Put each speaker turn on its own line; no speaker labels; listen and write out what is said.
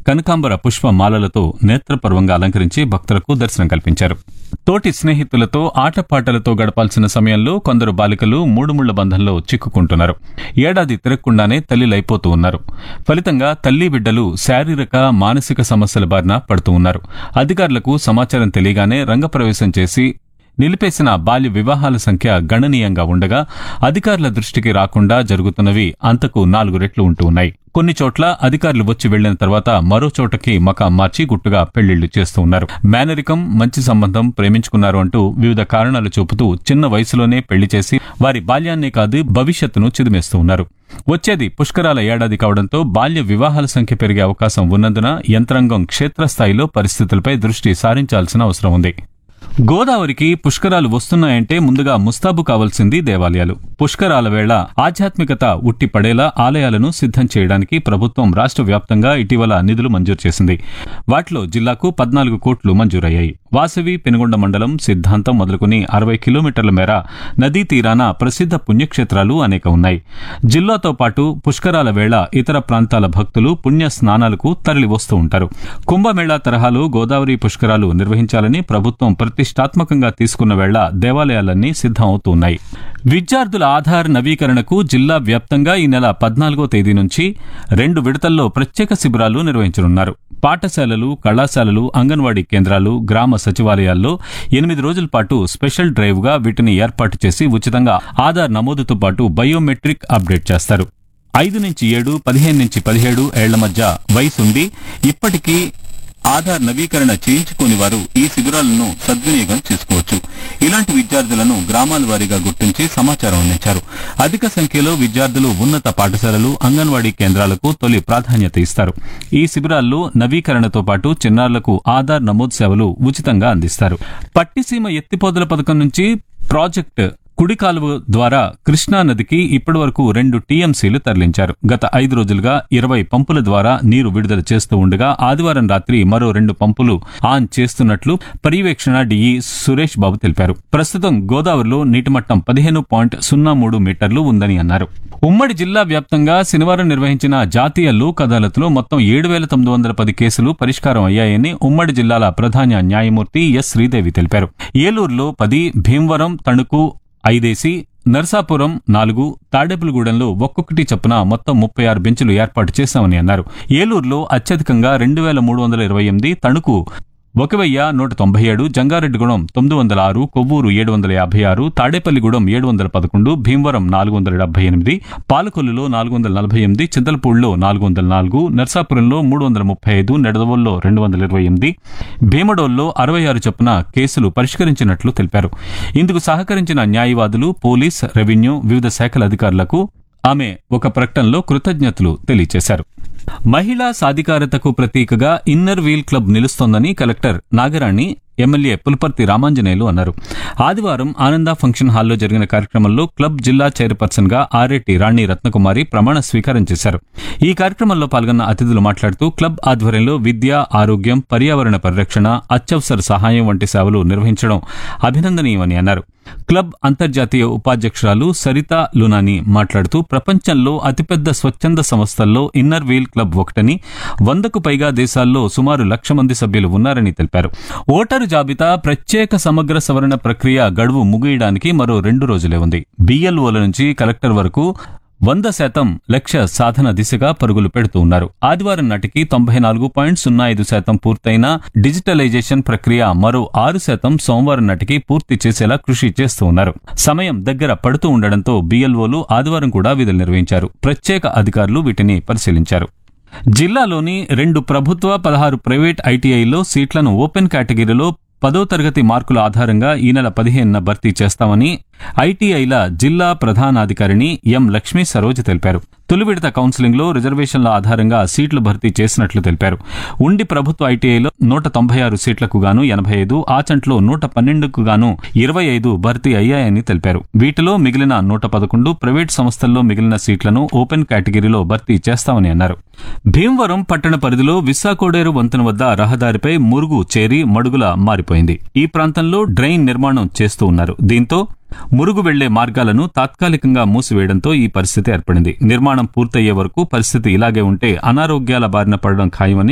కనకాంబర పుష్ప మాలలతో నేత్రపర్వంగా అలంకరించి భక్తులకు దర్శనం కల్పించారు తోటి స్నేహితులతో ఆటపాటలతో గడపాల్సిన సమయంలో కొందరు బాలికలు మూడుముళ్ల బంధంలో చిక్కుకుంటున్నారు ఏడాది తిరగకుండానే తల్లిలైపోతూ ఉన్నారు ఫలితంగా తల్లి బిడ్డలు శారీరక మానసిక సమస్యల బారిన పడుతూ ఉన్నారు అధికారులకు సమాచారం తెలియగానే రంగప్రవేశం చేసి నిలిపేసిన బాల్య వివాహాల సంఖ్య గణనీయంగా ఉండగా అధికారుల దృష్టికి రాకుండా జరుగుతున్నవి అంతకు నాలుగు రెట్లు ఉంటూ ఉన్నాయి కొన్ని చోట్ల అధికారులు వచ్చి వెళ్లిన తర్వాత మరో చోటకి మకా మార్చి గుట్టుగా పెళ్లిళ్లు చేస్తూ ఉన్నారు మేనరికం మంచి సంబంధం ప్రేమించుకున్నారు అంటూ వివిధ కారణాలు చూపుతూ చిన్న వయసులోనే పెళ్లి చేసి వారి బాల్యాన్నే కాదు భవిష్యత్తును చిదిమేస్తూ ఉన్నారు వచ్చేది పుష్కరాల ఏడాది కావడంతో బాల్య వివాహాల సంఖ్య పెరిగే అవకాశం ఉన్నందున యంత్రాంగం క్షేత్రస్థాయిలో పరిస్థితులపై దృష్టి సారించాల్సిన అవసరం ఉంది గోదావరికి పుష్కరాలు వస్తున్నాయంటే ముందుగా ముస్తాబు కావాల్సింది దేవాలయాలు పుష్కరాల వేళ ఆధ్యాత్మికత ఉట్టి పడేలా ఆలయాలను సిద్ధం చేయడానికి ప్రభుత్వం రాష్ట్ర వ్యాప్తంగా ఇటీవల నిధులు మంజూరు చేసింది వాటిలో జిల్లాకు పద్నాలుగు కోట్లు మంజూరయ్యాయి వాసవి పెనుగొండ మండలం సిద్ధాంతం మొదలుకుని అరవై కిలోమీటర్ల మేర నదీ తీరాన ప్రసిద్ధ పుణ్యక్షేత్రాలు అనేక ఉన్నాయి జిల్లాతో పాటు పుష్కరాల వేళ ఇతర ప్రాంతాల భక్తులు పుణ్య స్నానాలకు తరలి వస్తూ ఉంటారు కుంభమేళా తరహాలో గోదావరి పుష్కరాలు నిర్వహించాలని ప్రభుత్వం ప్రతిష్టాత్మకంగా తీసుకున్న వేళ దేవాలయాలన్నీ సిద్ధం అవుతున్నాయి విద్యార్థుల ఆధార్ నవీకరణకు జిల్లా వ్యాప్తంగా ఈ నెల పద్నాలుగో తేదీ నుంచి రెండు విడతల్లో ప్రత్యేక శిబిరాలు నిర్వహించనున్నారు పాఠశాలలు కళాశాలలు అంగన్వాడీ కేంద్రాలు గ్రామ సచివాలయాల్లో ఎనిమిది రోజుల పాటు స్పెషల్ డ్రైవ్ గా వీటిని ఏర్పాటు చేసి ఉచితంగా ఆధార్ నమోదుతో పాటు బయోమెట్రిక్ అప్డేట్ చేస్తారు ఐదు నుంచి ఏడు పదిహేను నుంచి పదిహేడు ఏళ్ల మధ్య వయసుండి ఇప్పటికీ ఆధార్ నవీకరణ చేయించుకోని వారు ఈ శిబిరాలను సద్వినియోగం చేసుకోవచ్చు ఇలాంటి విద్యార్థులను గ్రామాల వారీగా గుర్తించి సమాచారం అందించారు అధిక సంఖ్యలో విద్యార్థులు ఉన్నత పాఠశాలలు అంగన్వాడీ కేంద్రాలకు తొలి ప్రాధాన్యత ఇస్తారు ఈ శిబిరాల్లో నవీకరణతో పాటు చిన్నారులకు ఆధార్ నమోదు సేవలు ఉచితంగా అందిస్తారు పట్టిసీమ ఎత్తిపోతల పథకం నుంచి ప్రాజెక్ట్ కుడి కాలువ ద్వారా కృష్ణా నదికి ఇప్పటివరకు రెండు టీఎంసీలు తరలించారు గత ఐదు రోజులుగా ఇరవై పంపుల ద్వారా నీరు విడుదల చేస్తూ ఉండగా ఆదివారం రాత్రి మరో రెండు పంపులు ఆన్ చేస్తున్నట్లు పర్యవేక్షణ డిఈ సురేష్ బాబు తెలిపారు ప్రస్తుతం గోదావరిలో నీటిమట్టం పదిహేను పాయింట్ సున్నా మూడు మీటర్లు ఉందని అన్నారు ఉమ్మడి జిల్లా వ్యాప్తంగా శనివారం నిర్వహించిన జాతీయ లోక్ అదాలత్లో మొత్తం ఏడు వేల తొమ్మిది వందల పది కేసులు పరిష్కారం అయ్యాయని ఉమ్మడి జిల్లాల ప్రధాన న్యాయమూర్తి ఎస్ శ్రీదేవి తెలిపారు ఏలూరులో పది భీమవరం తణుకు ఐదేసి నర్సాపురం నాలుగు తాడేపులగూడెంలో ఒక్కొక్కటి చొప్పున మొత్తం ముప్పై ఆరు బెంచులు ఏర్పాటు చేశామని అన్నారు ఏలూరులో అత్యధికంగా రెండు వేల మూడు వందల ఇరవై ఎనిమిది తణుకు ఒక వెయ్యి నూట తొంభై ఏడు జంగారెడ్డిగూడెం తొమ్మిది వందల ఆరు కొవ్వూరు ఏడు వందల యాభై ఆరు తాడేపల్లిగూడెం ఏడు వందల పదకొండు భీమవరం నాలుగు వందల డెబ్బై ఎనిమిది పాలకొల్లులో నాలుగు వందల నలభై ఎనిమిది చింతలపూడిలో నాలుగు వందల నాలుగు నర్సాపురంలో మూడు వందల ముప్పై ఐదు నెడదవోల్లో రెండు వందల ఇరవై ఎనిమిది భీమడోల్లో అరవై ఆరు చొప్పున కేసులు పరిష్కరించినట్లు తెలిపారు ఇందుకు సహకరించిన న్యాయవాదులు పోలీస్ రెవెన్యూ వివిధ శాఖల అధికారులకు ఆమె ఒక ప్రకటనలో కృతజ్ఞతలు తెలియజేశారు మహిళా సాధికారతకు ప్రతీకగా ఇన్నర్ వీల్ క్లబ్ నిలుస్తోందని కలెక్టర్ నాగరాణి ఎమ్మెల్యే పుల్పర్తి రామాంజనేయులు అన్నారు ఆదివారం ఆనంద ఫంక్షన్ హాల్లో జరిగిన కార్యక్రమంలో క్లబ్ జిల్లా చైర్పర్సన్ గా ఆర్ఏటి రాణి రత్నకుమారి ప్రమాణ స్వీకారం చేశారు ఈ కార్యక్రమంలో పాల్గొన్న అతిథులు మాట్లాడుతూ క్లబ్ ఆధ్వర్యంలో విద్య ఆరోగ్యం పర్యావరణ పరిరక్షణ అత్యవసర సహాయం వంటి సేవలు నిర్వహించడం అభినందనీయమని అన్నారు క్లబ్ అంతర్జాతీయ ఉపాధ్యక్షురాలు సరిత లునాని మాట్లాడుతూ ప్రపంచంలో అతిపెద్ద స్వచ్ఛంద సంస్థల్లో ఇన్నర్ వీల్ క్లబ్ ఒకటని వందకు పైగా దేశాల్లో సుమారు లక్ష మంది సభ్యులు ఉన్నారని తెలిపారు ఓటరు జాబితా ప్రత్యేక సమగ్ర సవరణ ప్రక్రియ గడువు ముగియడానికి మరో రెండు రోజులే ఉంది బిఎల్ఓల నుంచి కలెక్టర్ వరకు వంద శాతం లక్ష్య సాధన దిశగా పరుగులు పెడుతూ ఉన్నారు ఆదివారం నాటికి తొంభై నాలుగు పాయింట్ సున్నా ఐదు శాతం పూర్తయిన డిజిటలైజేషన్ ప్రక్రియ మరో ఆరు శాతం సోమవారం నాటికి పూర్తి చేసేలా కృషి చేస్తూ ఉన్నారు సమయం దగ్గర పడుతూ ఉండడంతో బిఎల్ఓలు ఆదివారం కూడా విధులు నిర్వహించారు ప్రత్యేక అధికారులు వీటిని పరిశీలించారు జిల్లాలోని రెండు ప్రభుత్వ పదహారు ప్రైవేట్ ఐటీఐలో సీట్లను ఓపెన్ కేటగిరీలో పదో తరగతి మార్కుల ఆధారంగా ఈ నెల పదిహేనున భర్తీ చేస్తామని ఐటీఐల జిల్లా ప్రధానాధికారిని ఎం లక్ష్మీ సరోజ్ తెలిపారు తొలి విడత కౌన్సిలింగ్ లో రిజర్వేషన్ల ఆధారంగా సీట్లు భర్తీ చేసినట్లు తెలిపారు ఉండి ప్రభుత్వ ఐటీఐలో నూట తొంభై ఆరు సీట్లకు గాను ఎనభై ఐదు ఆచంట్లో నూట పన్నెండుకు గాను ఇరవై ఐదు భర్తీ అయ్యాయని తెలిపారు వీటిలో మిగిలిన నూట పదకొండు ప్రైవేట్ సంస్థల్లో మిగిలిన సీట్లను ఓపెన్ కేటగిరీలో భర్తీ చేస్తామని అన్నారు భీమవరం పట్టణ పరిధిలో విశాఖోడేరు వంతెన వద్ద రహదారిపై మురుగు చేరి మడుగుల మారిపోయింది ఈ ప్రాంతంలో డ్రైన్ నిర్మాణం చేస్తూ ఉన్నారు దీంతో మురుగు వెళ్లే మార్గాలను తాత్కాలికంగా మూసివేయడంతో ఈ పరిస్థితి ఏర్పడింది నిర్మాణం పూర్తయ్యే వరకు పరిస్థితి ఇలాగే ఉంటే అనారోగ్యాల బారిన పడడం ఖాయమని